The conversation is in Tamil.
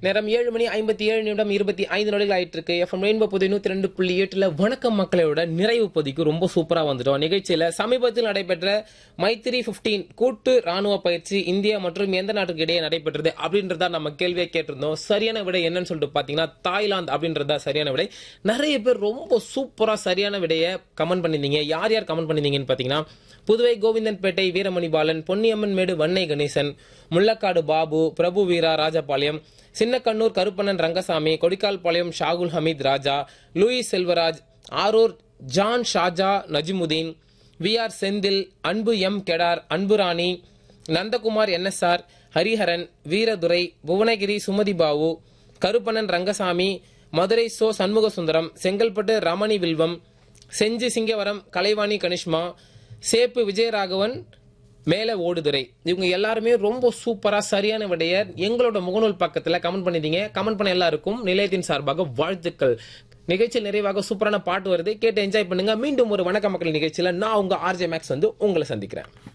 நேரம் ஏழு மணி ஐம்பத்தி ஏழு நிமிடம் இருபத்தி ஐந்து நொடிகள் ஆயிட்டு இருக்கு எஃப்எம் ரெயின்போ புது நூத்தி ரெண்டு புள்ளி எட்டுல வணக்கம் மக்களோட நிறைவு பொதிக்கு ரொம்ப சூப்பரா வந்துட்டோம் நிகழ்ச்சியில சமீபத்தில் நடைபெற்ற மைத்திரி 15 கூட்டு ராணுவ பயிற்சி இந்தியா மற்றும் எந்த நாட்டுக்கு இடையே நடைபெற்றது அப்படின்றதா நம்ம கேள்வியை கேட்டிருந்தோம் சரியான விடை என்னன்னு சொல்லிட்டு பாத்தீங்கன்னா தாய்லாந்து அப்படின்றதா சரியான விடை நிறைய பேர் ரொம்ப சூப்பரா சரியான விடையை கமெண்ட் பண்ணிருந்தீங்க யார் யார் கமெண்ட் பண்ணிருந்தீங்கன்னு பாத்தீங்கன்னா Puduvai Govindanpettai Veeramani Balan Ponniyamman Medu Vannai Ganesan Mullakkadu Babu Prabhu Veera Rajapalayam Chinnakannur Karuppannan Rangasamy Kodikkalpalayam Shahul Hameed Raja Louis Selvaraj Arur John Shaja Najimudeen V R Senthil Anbu M Kedar Anburani Nandakumar NSR Hariharan Veeradurai Bhuvanagiri Sumathi Babu Karuppannan Rangasamy Madurai Cho Shanmuga Sundaram Chengalpattu Ramani Vilvam Senji Singavaram Kalaivani Kanishma சேப்பு விஜயராகவன் மேல ஓடுதுறை இவங்க எல்லாருமே ரொம்ப சூப்பரா சரியான விடைய எங்களோட முகநூல் பக்கத்துல கமெண்ட் பண்ணிட்டீங்க கமெண்ட் பண்ண எல்லாருக்கும் நிலையத்தின் சார்பாக வாழ்த்துக்கள் நிகழ்ச்சியில் நிறைவாக சூப்பரான பாட்டு வருது கேட்டு என்ஜாய் பண்ணுங்க மீண்டும் ஒரு வணக்க மக்கள் நிகழ்ச்சியில நான் உங்க ஆர்ஜே மேக்ஸ் வந்து உங்களை சந்திக்கிறேன்